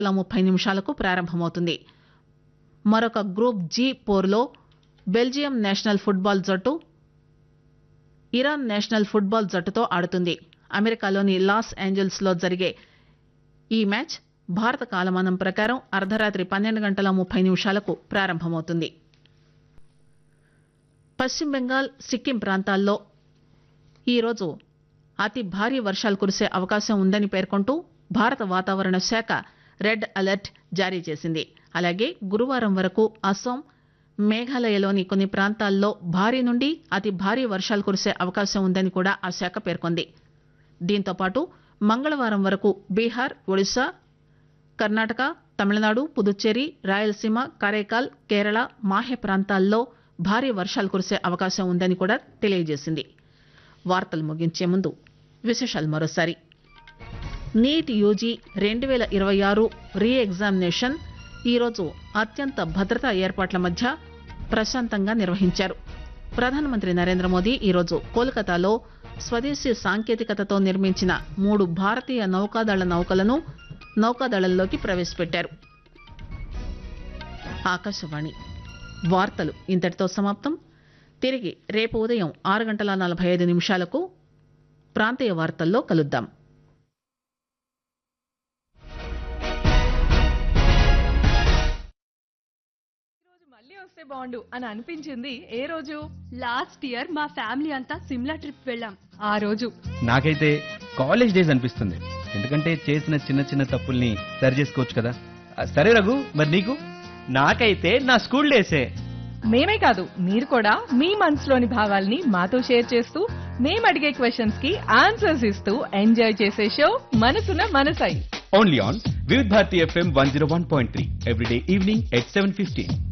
గంటల ముప్పై నిమిషాలకు ప్రారంభమవుతుంది మరొక గ్రూప్ జీ పోర్లో బెల్జియం నేషనల్ ఫుట్బాల్ జట్టు ఇరాన్ నేషనల్ ఫుట్బాల్ జట్టుతో ఆడుతుంది అమెరికాలోని లాస్ ఏంజల్స్ లో జరిగే ఈ మ్యాచ్ భారత కాలమానం ప్రకారం అర్ధరాత్రి పన్నెండు గంటల ముప్పై నిమిషాలకు ప్రారంభమవుతుంది పశ్చిమ బెంగాల్ సిక్కిం ప్రాంతాల్లో ఈరోజు అతి భారీ వర్షాలు కురిసే అవకాశం ఉందని పేర్కొంటూ భారత వాతావరణ శాఖ రెడ్ అలర్ట్ జారీ చేసింది అలాగే గురువారం వరకు అస్సాం మేఘాలయలోని కొన్ని ప్రాంతాల్లో భారీ నుండి అతి భారీ వర్షాలు కురిసే అవకాశం ఉందని కూడా ఆ శాఖ పేర్కొంది దీంతో పాటు మంగళవారం వరకు బీహార్ ఒడిశా కర్ణాటక తమిళనాడు పుదుచ్చేరి రాయలసీమ కరైకాల్ కేరళ మాహే ప్రాంతాల్లో భారీ వర్షాలు కురిసే అవకాశం ఉందని కూడా తెలియజేసింది వార్తలు ముగించే ముందు విశేషాలు మరోసారి నీట్ యూజీ రెండు వేల ఇరవై ఆరు రీ ఎగ్జామినేషన్ ఈరోజు అత్యంత భద్రతా ఏర్పాట్ల మధ్య ప్రశాంతంగా నిర్వహించారు ప్రధానమంత్రి నరేంద్ర మోదీ ఈరోజు కోల్కతాలో స్వదేశీ సాంకేతికతతో నిర్మించిన మూడు భారతీయ నౌకాదళ నౌకలను నౌకాదళంలోకి ప్రవేశపెట్టారు ఆకాశవాణి వార్తలు ఇంతటితో సమాప్తం తిరిగి రేపు ఉదయం ఆరు గంటల నలభై ఐదు నిమిషాలకు ప్రాంతీయ వార్తల్లో కలుద్దాం రోజు మళ్ళీ వస్తే బాగుండు అని అనిపించింది ఏ రోజు లాస్ట్ ఇయర్ మా ఫ్యామిలీ అంతా సిమ్లా ట్రిప్ వెళ్ళాం ఆ రోజు నాకైతే కాలేజ్ డేస్ అనిపిస్తుంది ఎందుకంటే చేసిన చిన్న చిన్న తప్పుల్ని సరి చేసుకోవచ్చు కదా ఆ, సరే రఘు మరి నీకు నాకైతే నా స్కూల్ డేసే మేమే కాదు మీరు కూడా మీ మనసులోని భావాల్ని మాతో షేర్ చేస్తూ మేము అడిగే క్వశ్చన్స్ కి ఆన్సర్స్ ఇస్తూ ఎంజాయ్ చేసే show Manasuna Manasai only on Vividh Bharati FM one zero one point three everyday evening at seven fifteen